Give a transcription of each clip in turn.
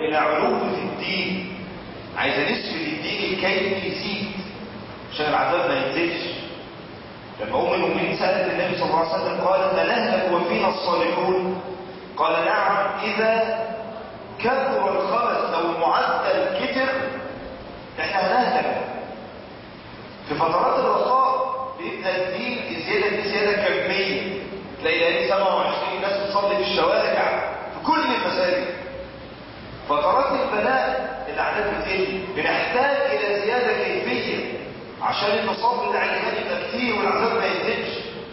إلى علو في الدين عايزة نسبة الدين الكيفي يزيد عشان العذاب ما ينزلش لما أم المؤمنين سألت النبي صلى الله عليه وسلم قالت أنهلك وفينا الصالحون قال نعم إذا كثر الخبث لو المعدل كتر احنا هنهلك في فترات الرخاء بيبقى الدين الزيادة دي زيادة كمية تلاقي لأن 27 ناس بتصلي في الشوارع في كل المساجد فترات البلاء الأعداد بتقل بنحتاج إلى زيادة كيفية عشان النصاب بتاع الإيمان يبقى كتير والعذاب ما ينزلش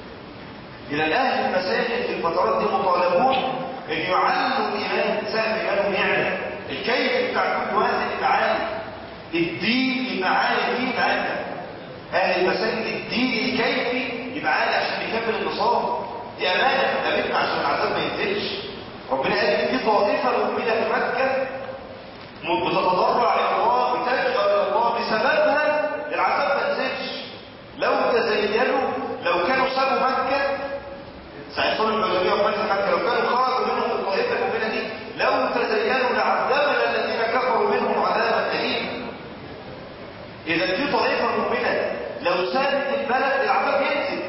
إلى أهل المساجد في الفترات دي مطالبون أن يعلوا الإيمان سهم إيمانهم يعلى الكيف بتاع كل واحد يبقى عالي الدين يبقى عالي الدين عالي أهل المساجد الدين الكيفي يبقى عالي عشان يكمل النصاب دي أمانة قابلنا عشان العذاب ما ينزلش ربنا قال إن في طائفة مؤمنة في مكة بتتضرع إلى الله بتلجأ إلى الله بسببها العذاب ما نزلش لو تزينوا لو كانوا سابوا مكة ساعة صلح الحديبية وفتح مكة لو كانوا خرجوا منهم الطائفة المؤمنة دي لو تزينوا لعذبنا الذين كفروا منهم عذابا أليما إذا في طائفة مؤمنة لو سابت البلد العذاب ينزل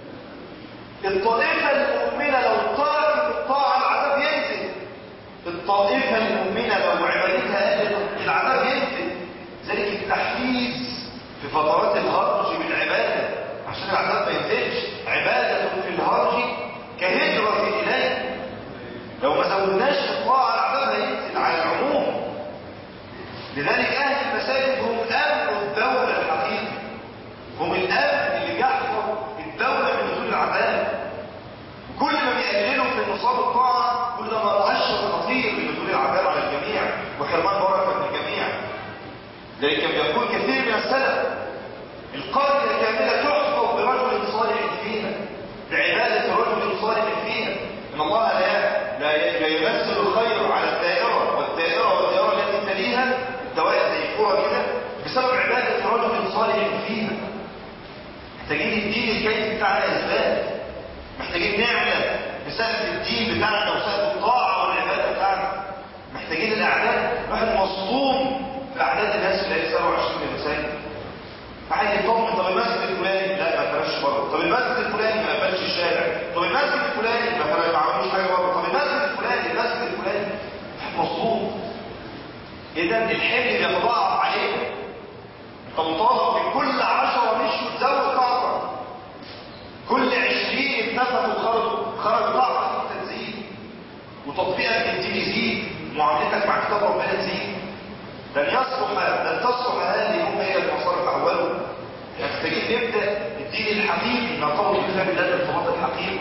الطائفة المؤمنة لو تركت الطاعة العذاب ينزل الطائفة المؤمنة لو عبادتها قلت العذاب ينزل ذلك التحفيز في فترات الهرج بالعبادة عشان العذاب ما ينزلش عبادة في الهرج كهجرة إليه لو ما زودناش الطاعة العذاب هينزل على العموم لذلك أهل المساجد هم أمن الدولة الحقيقي هم الأمن اللي بيحفظ الدولة من نزول العذاب كل ما بيقللوا في نصاب الطاعة كل ما مؤشر خطير لنزول العذاب على الجميع وحرمان بركة من الجميع ذلك كان بيقول كثير من السلف القرية كاملة تحفظ برجل صالح فيها بعبادة رجل صالح فيها إن الله لا لا لا يمثل الخير على الدائرة والدائرة والدائرة التي تليها الدوائر زي الكورة كده بسبب عبادة رجل صالح فيها محتاجين الدين الكيف بتاعنا إثبات محتاجين نعمل بسبب الدين بتاعنا وسبب الطاعة والعبادة بتاعنا محتاجين الأعداد واحد مصدوم في أعداد الناس اللي هي 27 المساجد واحد يطمن طب المسجد الفلاني لا ما فرش بره طب المسجد الفلاني ما قفلش الشارع طب المسجد الفلاني ما فرش ما عملوش حاجه بره طب المسجد الفلاني المسجد الفلاني واحد مصدوم اذا الحمل بيتضاعف علينا انت مطالب من كل 10 مشوا تزود طاقه كل 20 اتنفسوا وخرجوا خرج طاقه انت تزيد وتطبيقك للدين يزيد معاملتك مع كتاب ربنا تزيد لن يصلح لن تصلح هذه الامه الى المصارف الاول محتاجين نبدا الدين الحقيقي نرتبط بكتاب الله الارتباط الحقيقي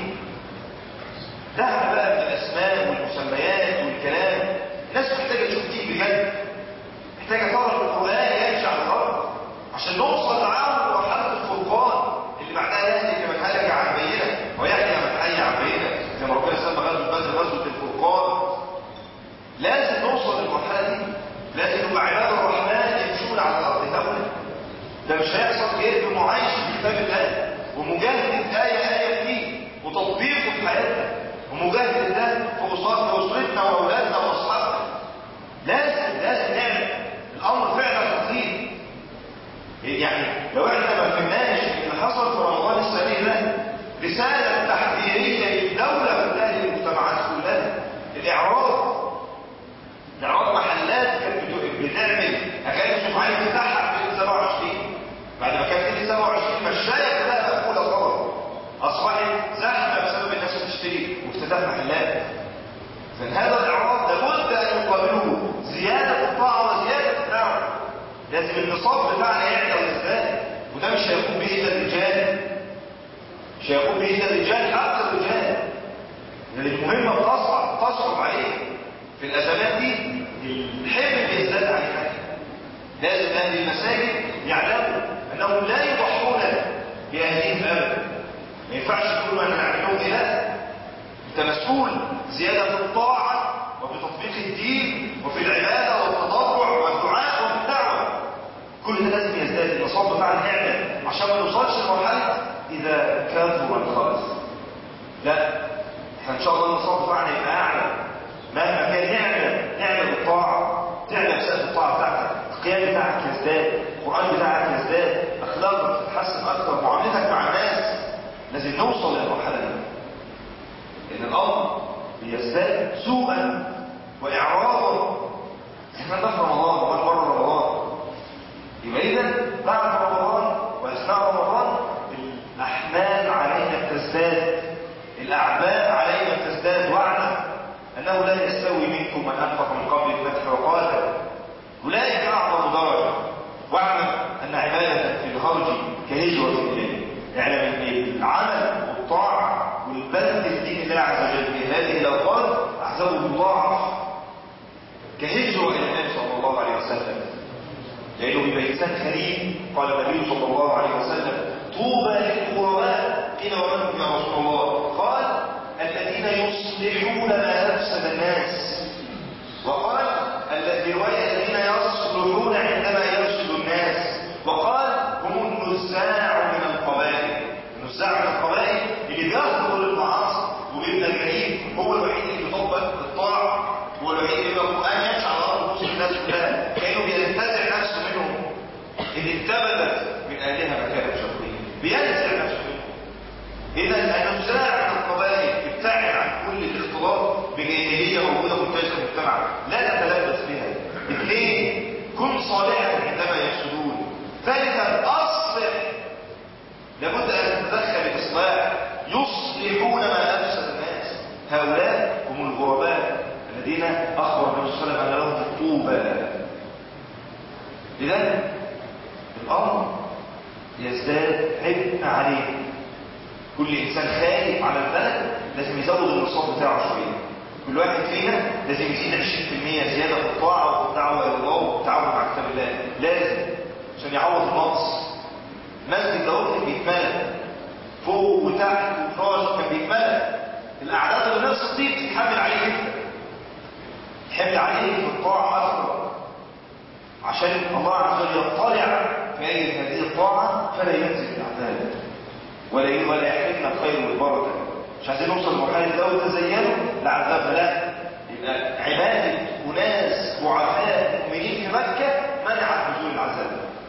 دعنا بقى من الاسماء والمسميات والكلام الناس محتاجه تشوف دين بجد محتاجه تقرا القران يمشي على الارض عشان نوصل معاهم لمرحله الفرقان اللي بعدها يهلك من هلك عن بينه ويحيى من حي عن بينه زي ما ربنا سمى غزوه بدر غزوه الفرقان لازم نوصل للمرحله دي لازم نبقى عباد الرحمن يمشون على الارض هونا ده مش هيحصل غير بمعايشه كتاب الله ومجاهده ايه ايه فيه وتطبيقه في حياتنا ومجاهده ده في اسرتنا واولادنا واصحابنا لازم لازم نعمل الامر فعلا خطير يعني لو احنا ما فهمناش اللي حصل في رمضان السنه ده رساله تحذيريه للدوله كلها للمجتمعات كلها الاعراض الاعراض محلات كانت بتعمل اكاد سبحانه تفتحها في 27 بعد ما كانت في 27 مشايه كلها مقفوله طبعا اصبحت زحمه بسبب الناس بتشتري وافتتاح محلات فان هذا الاعراض لابد ان يقابله زياده الطاعه وزياده الدعوه لازم النصاب بتاعنا يعلى ويزداد وده مش هيقوم به الا الرجال مش هيقوم به الا الرجال حتى الرجال لان المهمه بتصعب تصعب عليه في الازمات دي الحمل بيزداد عليها لازم اهل المساجد يعلموا انهم لا يضحون باهلهم ابدا ما ينفعش تقولوا انا نعملهم اله انت مسؤول زياده في الطاعه وبتطبيق الدين وفي العباده والتضرع والدعاء وفي الدعوه كل ده لازم يزداد النصاب بتاعنا نعمل عشان ما نوصلش لمرحله اذا كثر الخبث لا احنا ان شاء الله النصاب بتاعنا يبقى اعلى مهما كان نعمل نعمل الطاعه القيام بتاعك يزداد القرآن بتاعك يزداد أخلاقك تتحسن أكثر معاملتك مع الناس لازم نوصل للمرحلة دي لأن الأمر بيزداد سوءا وإعراضا احنا ده في رمضان وما بره رمضان يبقى إذا بعد رمضان وأثناء رمضان الأحمال علينا تزداد الأعباء علينا تزداد واعلم أنه لا يستوي منكم من أنفق من قبل الفتح وقاتل أولئك أعظم درجة واعلم أن عبادة في الهرج كهجرة إليه اعلم أن العمل والطاعة والبذل في دين الله عز وجل في هذه الأوقات أحزابه مضاعف كهجرة إلى النبي صلى الله عليه وسلم لأنه بيبقى إنسان كريم قال النبي صلى الله عليه وسلم طوبى للغرباء قيل ومن هم يا رسول الله قال الذين يصلحون ما أفسد الناس وقال الذي رواية الذين يصلحون عندما يفسد الناس وقال هم النزاع من القبائل النزاع من القبائل اللي بيخطر المعاصي وبيبقى الكريم هو الوحيد اللي بيطبق الطاعة هو الوحيد اللي بيبقى القرآن يمشي على الأرض ويوصل الناس كلها كأنه بينتزع نفسه منهم اللي اتبدت من أهلها مكانة شرقية بينزع نفسه منهم إذا النزاع من القبائل ابتعد عن كل الاختلاط بجاهلية موجودة منتشرة في المجتمع لا تتلبس بها اثنين كن صالحا عندما يفسدون ثالثا أصلح لابد أن تتدخل الإصلاح يصلحون ما أفسد الناس هؤلاء هم الغرباء الذين أخبر النبي صلى الله عليه وسلم أن لهم الطوبى لذلك الأمر يزداد عبء عليه كل إنسان خايف على البلد لازم يزود النصاب بتاعه شوية كل واحد فينا لازم يزيد 20% زيادة في الطاعة وفي الدعوة إلى الله والتعاون مع كتاب الله لازم عشان يعوض النقص مسجد ده كان بيتملى فوق وتحت وفراش كان بيتملى الأعداد اللي نقصت دي بتتحمل عليه جدا تحمل عليه في الطاعة أكثر عشان الله عز وجل يطلع في أي هذه الطاعة فلا ينزل العذاب ولا ولا يحرمنا الخير والبركه مش عايزين نوصل لمرحله لو تزينوا لعذاب لا يبقى عباده اناس ضعفاء مؤمنين في مكه منعت نزول العذاب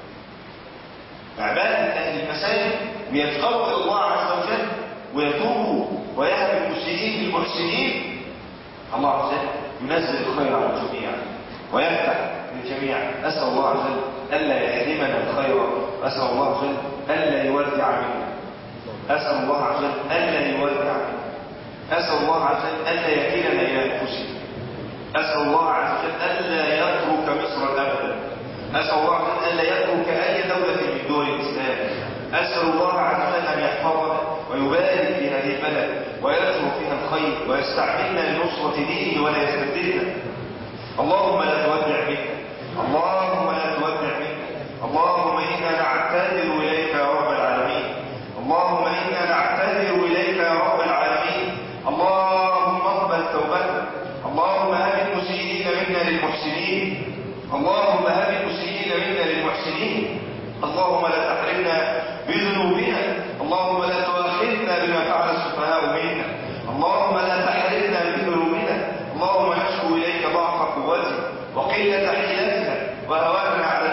عباده اهل المساجد بيتقربوا الى الله عز وجل ويتوبوا ويهب المسيئين للمحسنين الله عز وجل ينزل الخير على الجميع ويفتح للجميع اسال الله عز وجل الا يحرمنا الخير واسال الله عز وجل الا يودع منا أسأل الله عز وجل ألا يودع أسأل الله عز وجل ألا يكلنا إلى أنفسنا أسأل الله عز وجل ألا يترك مصر أبدا أسأل الله عز وجل ألا يترك أي دولة من دول الإسلام أسأل الله عز وجل أن يحفظنا ويبارك في هذه البلد ويترك فيها الخير ويستعملنا لنصرة دينه ولا يستبدلنا اللهم لا تودع منا اللهم لا تودع منا اللهم إنا نعتذر إليك يا رب العالمين اللهم إنا نعتذر إليك يا رب العالمين اللهم اقبل توبتنا اللهم هب المسيئين منا للمحسنين اللهم هب المسيئين منا للمحسنين اللهم لا تحرمنا بذنوبنا اللهم لا تؤاخذنا بما فعل السفهاء منا اللهم لا تحرمنا بذنوبنا اللهم نشكو إليك ضعف قوتنا وقلة حيلتنا وهوانا على